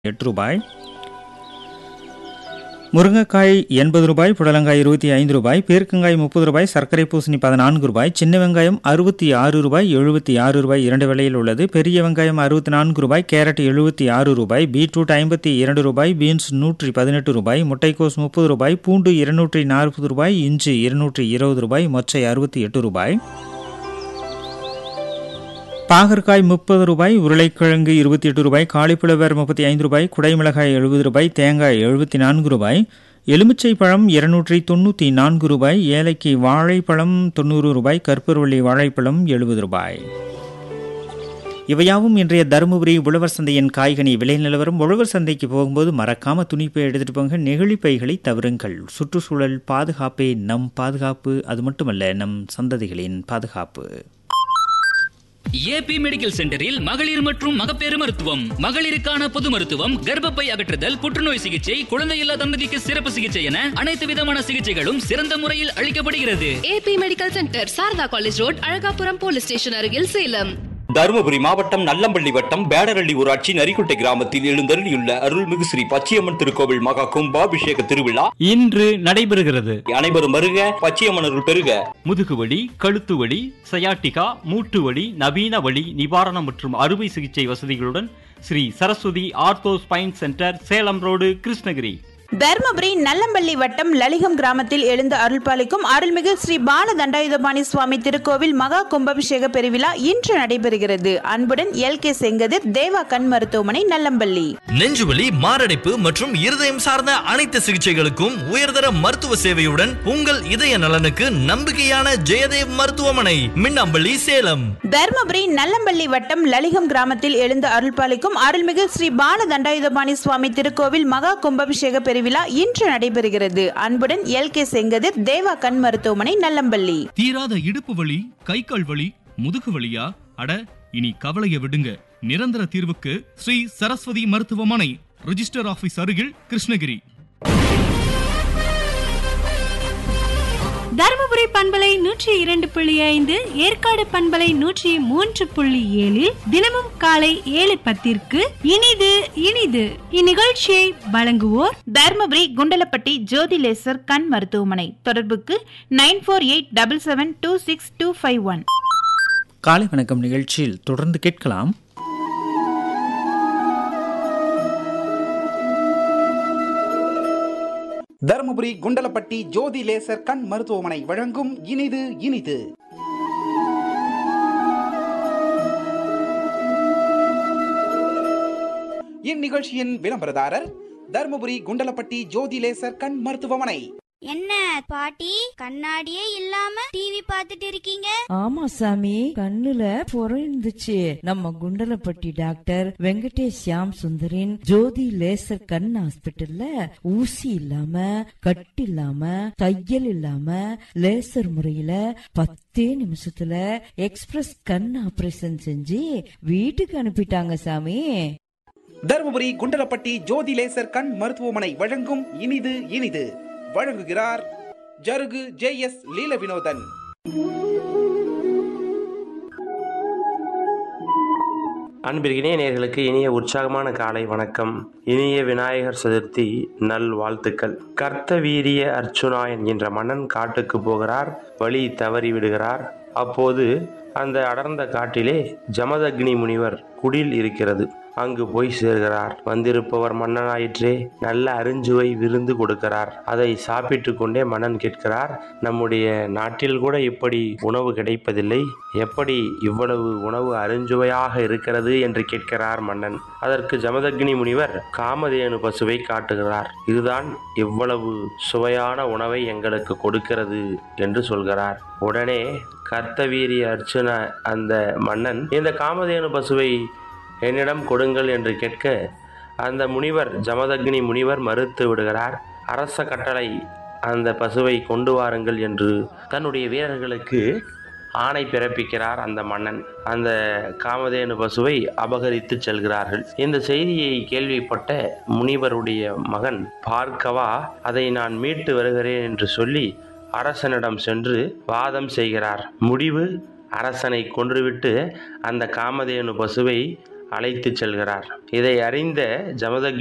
எட்டு ரூபாய் முருங்கைக்காய் எண்பது ரூபாய் புடலங்காய் இருபத்தி ஐந்து ரூபாய் பீர்க்கங்காய் முப்பது ரூபாய் சர்க்கரை பூசணி பதினான்கு ரூபாய் சின்ன வெங்காயம் அறுபத்தி ஆறு ரூபாய் எழுபத்தி ஆறு ரூபாய் இரண்டு விலையில் உள்ளது பெரிய வெங்காயம் அறுபத்தி நான்கு ரூபாய் கேரட் எழுபத்தி ஆறு ரூபாய் பீட்ரூட் ஐம்பத்தி இரண்டு ரூபாய் பீன்ஸ் நூற்றி பதினெட்டு ரூபாய் முட்டைக்கோஸ் முப்பது ரூபாய் பூண்டு இருநூற்றி நாற்பது ரூபாய் இஞ்சி இருநூற்றி இருபது ரூபாய் மொச்சை அறுபத்தி எட்டு ரூபாய் பாகற்காய் முப்பது ரூபாய் உருளைக்கிழங்கு இருபத்தி எட்டு ரூபாய் காலிஃப்ளவர் முப்பத்தி ஐந்து ரூபாய் குடைமிளகாய் எழுபது ரூபாய் தேங்காய் எழுபத்தி நான்கு ரூபாய் எலுமிச்சை பழம் இருநூற்றி தொண்ணூற்றி நான்கு ரூபாய் ஏலைக்கு வாழைப்பழம் தொண்ணூறு ரூபாய் கற்பூரவள்ளி வாழைப்பழம் எழுபது ரூபாய் இவையாவும் இன்றைய தருமபுரி உழவர் சந்தையின் காய்கனி விலை நிலவரம் உழவர் சந்தைக்கு போகும்போது மறக்காம துணிப்பை எடுத்துட்டு போங்க நெகிழி பைகளை தவறுங்கள் சுற்றுச்சூழல் பாதுகாப்பே நம் பாதுகாப்பு அது மட்டுமல்ல நம் சந்ததிகளின் பாதுகாப்பு ஏபி மெடிக்கல் சென்டரில் மகளிர் மற்றும் மகப்பேறு மருத்துவம் மகளிருக்கான பொது மருத்துவம் கர்ப்பப்பை அகற்றுதல் புற்றுநோய் சிகிச்சை குழந்தையில்லா தம்பதிக்கு சிறப்பு சிகிச்சை என அனைத்து விதமான சிகிச்சைகளும் சிறந்த முறையில் அளிக்கப்படுகிறது AB medical centre Sarada college road Alagapuram police station அருகில் சேலம் தருமபுரி மாவட்டம் நல்லம்பள்ளி வட்டம் பேடரள்ளி ஊராட்சி நரிக்குட்டை கிராமத்தில் எழுந்தருளியுள்ள அருள்மிகு ஸ்ரீ பச்சையம்மன் திருக்கோவில் மகா கும்பாபிஷேக திருவிழா இன்று நடைபெறுகிறது அனைவரும் வருக பச்சையம்மன் அருள் பெருக முதுகுவலி கழுத்து வலி சயாட்டிகா மூட்டு வலி நவீன வலி நிவாரணம் மற்றும் அறுவை சிகிச்சை வசதிகளுடன் Sri Saraswathi ortho spine centre Salem road Krishnagiri Dharmapuri Nallampalli வட்டம் லலிகம் கிராமத்தில் எழுந்து அருள்பாலிக்கும் அருள்மிகு ஸ்ரீ பால தண்டாயுதபாணி சுவாமி திருக்கோவில் மகா கும்பாபிஷேக பெருவிழா இன்று நடைபெறுகிறது அன்புடன் எல் கே செங்கதிர் தேவா கண் மருத்துவமனை நல்லம்பள்ளி நெஞ்சுவலி மாரடைப்பு மற்றும் இருதயம் சார்ந்த அனைத்து சிகிச்சைகளுக்கும் உயர்தர மருத்துவ சேவையுடன் உங்கள் இதய நலனுக்கு நம்பிக்கையான ஜெயதேவ் மருத்துவமனை மின்னம்பள்ளி சேலம் தர்மபுரி நல்லம்பள்ளி வட்டம் லலிகம் கிராமத்தில் எழுந்து அருள்பாலிக்கும் அருள்மிகு ஸ்ரீ பால தண்டாயுதபாணி சுவாமி திருக்கோவில் மகா கும்பாபிஷேக பெருவிழா இன்று நடைபெறுகிறது அன்புடன் எல் கே செங்கதிர் தேவா கண் மருத்துவமனை நல்லம்பள்ளி தீராத இடுப்பு வலி கை கால் வலி முதுகு வலியா அட இனி கவலைய விடுங்க நிரந்தர தீர்வுக்கு ஸ்ரீ சரஸ்வதி மருத்துவமனை ரிஜிஸ்டர் ஆபீஸ் அருகில் கிருஷ்ணகிரி தருமபுரி பண்பலை நூற்றி இரண்டு புள்ளி ஐந்து ஏற்காடு பண்பலை நூற்றி மூன்று புள்ளி ஏழில் தினமும் காலை ஏழு பத்திற்கு இனிது இனிது இந்நிகழ்ச்சியை வழங்குவோர் தர்மபுரி குண்டலப்பட்டி ஜோதி லேசர் கண் மருத்துவமனை தொடர்புக்கு nine four eight double seven two six two five one காலை வணக்கம் நிகழ்ச்சியில் தொடர்ந்து கேட்கலாம் தருமபுரி குண்டலப்பட்டி ஜோதி லேசர் கண் மருத்துவமனை வழங்கும் இனிது இனிது இந்நிகழ்ச்சியின் விளம்பரதாரர் தருமபுரி குண்டலப்பட்டி ஜோதி லேசர் கண் மருத்துவமனை என்ன பாட்டி கண்ணாடியே இல்லாம டிவி பார்த்துட்டு இருக்கீங்க ஆமா சாமி கண்ணுல புறம் இருந்துச்சு நம்ம குண்டலப்பட்டி டாக்டர் வெங்கடேஷ் ஷியாம் சுந்தரின் ஜோதி லேசர் கண் ஹாஸ்பிட்டல்ல ஊசி இல்லாம கட்டு இல்லாம தையல் இல்லாம லேசர் முறையில பத்தே நிமிஷத்துல எக்ஸ்பிரஸ் கண் ஆபரேஷன் செஞ்சு வீட்டுக்கு அனுப்பிட்டாங்க சாமி தருமபுரி குண்டலப்பட்டி ஜோதி லேசர் கண் மருத்துவமனை வழங்கும் இனிது இனிது வழங்குகிறார் ஜருகு ஜே எஸ் லீல வினோதன் அன்பிற்கினிய நேர்களுக்கு இனிய உற்சாகமான காலை வணக்கம் இனிய விநாயகர் சதுர்த்தி நல் வாழ்த்துக்கள் கர்த்த வீரிய அர்ச்சுனா என்கின்ற மன்னன் காட்டுக்கு போகிறார் வழி தவறி விடுகிறார் அப்போது அந்த அடர்ந்த காட்டிலே ஜமதக்னி முனிவர் குடில் இருக்கிறது அங்கு போய் சேர்கிறார் வந்திருப்பவர் மன்னனாயிற்றே நல்ல அருஞ்சுவை விருந்து கொடுக்கிறார் அதை சாப்பிட்டு கொண்டே மன்னன் கேட்கிறார் நம்முடைய நாட்டில் கூட இப்படி உணவு கிடைப்பதில்லை எப்படி இவ்வளவு உணவு அருஞ்சுவையாக இருக்கிறது என்று கேட்கிறார் மன்னன் அதற்கு ஜமதக்னி முனிவர் காமதேனு பசுவை காட்டுகிறார் இதுதான் இவ்வளவு சுவையான உணவை எங்களுக்கு கொடுக்கிறது என்று சொல்கிறார் உடனே கர்த்தவீரிய அர்ச்சுன அந்த மன்னன் இந்த காமதேனு பசுவை என்னிடம் கொடுங்கள் என்று கேட்க அந்த முனிவர் ஜமதக்னி முனிவர் மறுத்து விடுகிறார் அரச கட்டளை அந்த பசுவை கொண்டு வாருங்கள் என்று தன்னுடைய வீரர்களுக்கு ஆணை பிறப்பிக்கிறார் அந்த மன்னன் அந்த காமதேனு பசுவை அபகரித்து செல்கிறார்கள் இந்த செய்தியை கேள்விப்பட்ட முனிவருடைய மகன் பார்க்கவா அதை நான் மீட்டு வருகிறேன் என்று சொல்லி அரசனிடம் சென்று வாதம் செய்கிறார் முடிவு அரசனை கொன்றுவிட்டு அந்த காமதேனு பசுவை அழைத்துச் செல்கிறார் இதை அறிந்த ஜமதக்